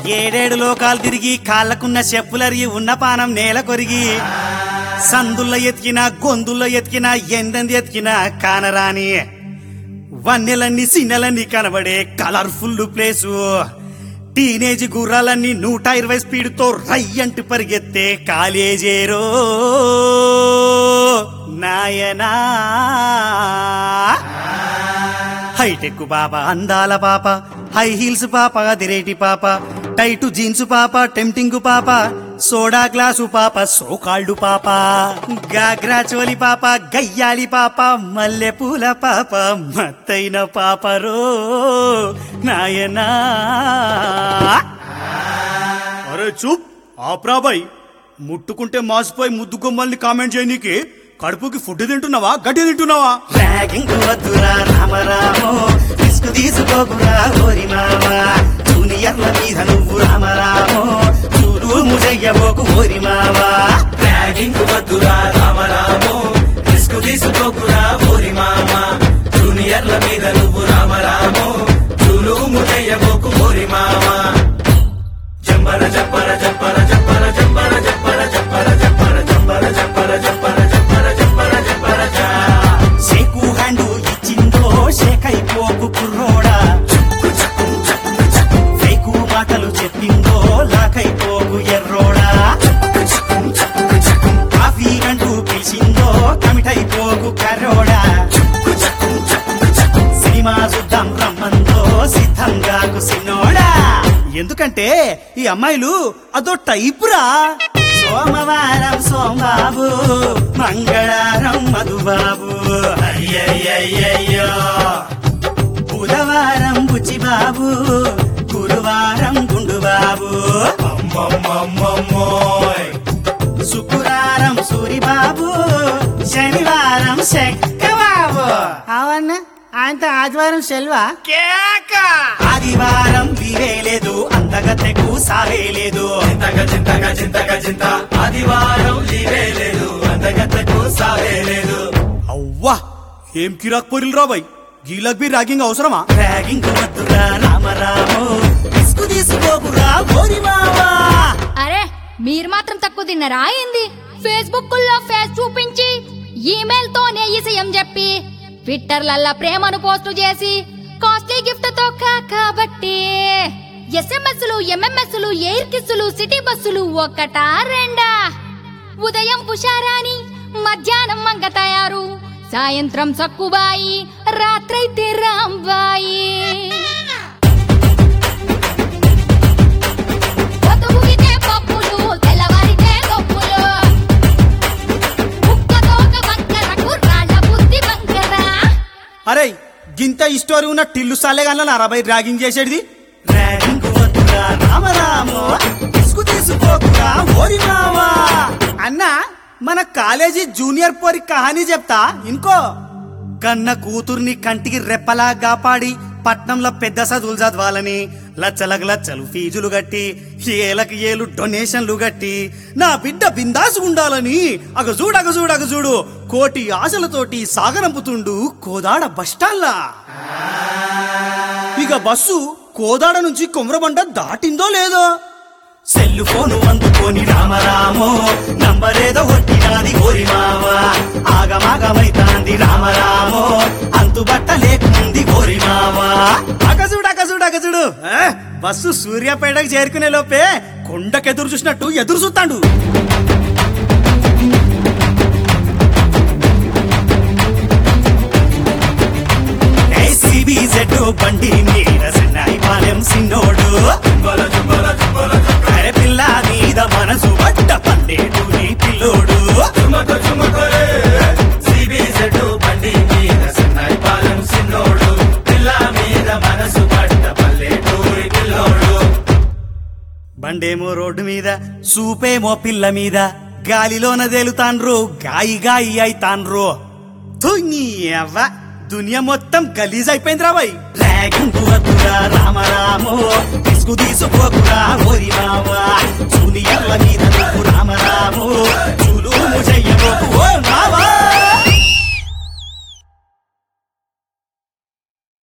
ఏడేడు లోకాలు తిరిగి కాళ్ళకున్న చెప్పులరిగి ఉన్న పానం నేల కొరిగి సందుల్లో ఎతికినా గొంతుల్లో ఎతికినా ఎందంది ఎతికినా కానరాని వన్నెలన్నీ సిన్నెలన్నీ కనబడే కలర్ఫుల్ ప్లేసు టీనేజ్ గుర్రాలన్నీ నూట ఇరవై స్పీడ్తో రయ్యంటి పరిగెత్తే కాలేజేరో నాయనా హైటెక్ పాప అందాల పాప హై హీల్స్ పాప అదిరేటి పాప టైటు జీన్స్ పాప టెంప్టింగ్ పాప సోడా గ్లాసు పాప సోకాళ్ళు పాప గాగ్రా చోలి పాప గయ్యాలి పాప మల్లె పూల పాప మత్తైన పాపరో నాయనా అరే చూప్ ఆప్రాబాయ్ ముట్టుకుంటే మాసిపోయి ముద్దు కొమ్మల్ని కామెంట్ చేయనీకి కడుపుకి ఫుడ్ తింటున్నావా గడ్డి తింటున్నావా ర్యాగింగ్ వద్దురా రామరామో రిస్క్ తీసుకోకురా ఓరి మావా జూనియర్ల మీద నువ్వు రామరామో చూడు ముజయ్యబోకు ఓరి మావా ర్యాగింగ్ వద్దురా రామరామో రిస్క్ తీసుకోకురా ఓరి మామ జూనియర్ల మీద నువ్వు రామరామో చూలు ముజయ్యబోకు ఓరి మామ జంబర జంబర జంబర జంబర జంబర జంబర జంబర జంబర జంబర జంబర జంబర జంబర జంబర జంబర జా షేకు హ్యాండు ఇచ్చిందో షేక్ అయిపోకు కుర్రోడా ఫేకు మాటలు చెప్పిందో లాకైపోకు ఎర్రోడా కాఫీ అంటూ పిలిచిందో కమిటైపోకు కర్రోడా సినిమా చూద్దాం రమ్మందో సిద్ధంగా కుసినోడా ఎందుకంటే ఈ అమ్మాయిలు అదో టైపురా సోమవారం సోమబాబు మంగళవారం మధుబాబు అయ్యయ్యయ్యయ్యో బుధవారం బుచ్చిబాబు గురువారం గుండుబాబు అమ్మమ్మమ్మమ్మోయ్ శుక్రవారం సూరిబాబు శనివారం శక్కబాబు అవన్న ఆయనతో ఆదివారం సెల్వా ఆదివారం వీరేలేదు అంతగతెకు సావేలేదు చింతక చింతక చింతక చింత ఆదివారం లీవే లేదు అందగత్తకు సావే లేదు అవ్వా ఏం కిరాక్ పొరిల్ రాబాయ్ గీలక్ బి ర్యాగింగ్ అవసరమా ర్యాగింగ్ వద్దురా రామరామో ఇసుకు తీసుకోకురా ఓరి మావా అరే మీరు మాత్రం తక్కువ తిన్నారా ఏంది ఫేస్బుక్ లో ఫేస్ చూపించి ఈమెయిల్ తో నెయ్యిసయం చెప్పి ట్విట్టర్లల్లా ప్రేమను పోస్టు చేసి కాస్ట్లీ గిఫ్ట్ తో కాబట్టి ఎస్ఎంఎస్లు ఎంఎంఎస్లు ఎయిర్ కిస్సులు సిటీ బస్సులు ఒక్కటా రెండా ఉదయం పుషారాని మధ్యాహ్నం మంగ తయారు సాయంత్రం సక్కుబాయి రాత్రైతే రాంబాయి పొద్దుగుకితే పప్పులు, తెల్లవారితే గొప్పులు. కుక్కతోక వంకర, కుర్రాళ్ళ బుద్ధి వంకర. అరే గింత స్టోరీ ఉన్న టిల్లు సాలేగాన అరవై ర్యాగింగ్ చేసేది ర్యాగింగ్ వద్దురా రామరామో ఇసుకు తీసుకోకురా ఓరి మావా అన్నా మన కాలేజీ జూనియర్ పోరి కహానీ చెప్తా ఇంకో కన్న కూతుర్ని కంటికి రెప్పలా కాపాడి పట్నంలో పెద్ద చదువులు చదవాలని లచ్చలకు లచ్చలు ఫీజులు కట్టి ఏలకు ఏలు డొనేషన్లు కట్టి నా బిడ్డ బిందాసు ఉండాలని అగజూడు అగజూడు అగజూడు కోటి ఆశలతోటి సాగనంపుతుండు కోదాడ బస్టాండ్లా ఇక బస్సు కోదాడ నుంచి కొమరబండ దాటిందో లేదో సెల్లు ఫోను అందుకొని రామరామో నంబరేదో కొట్టినాది ఓరి మావా ఆగమాగమైతాంది రామరామో అంతుబట్ట లేకుంది ఓరి మావా అగజుడు అగజుడు అగజుడు ఆ, బస్సు సూర్యాపేటకు చేరుకునే లోపే కొండకెదురు చూసినట్టు ఎదురు చూస్తాడు జెడ్ బండి మీద సిన్నాయి పాలెం సిన్నోడు జుంబల జుంబల జుంబల జుంబల అరే పిల్ల మీద మనసు పడ్డ పల్లెటు నీ పిల్లోడు చుమక చుమకరే సిబిజెడ్ బండి మీద సన్నాయి పాలెం సిన్నోడు పిల్ల మీద మనసు పడ్డ పల్లెటూరి పిల్లోడు బండేమో రోడ్డు మీద సూపేమో పిల్ల మీద గాలిలోన తేలుతాన్రు గాయి గాయి అయితాన్రు థు, నీ అవ్వ దునియా మొత్తం గలీజ్ అయిపోయింది రాబాయ్ ర్యాగింగ్ వద్దురా రామరామో తీసుకు తీసుకోకురా ఓరి మావా జూనియర్ల మీద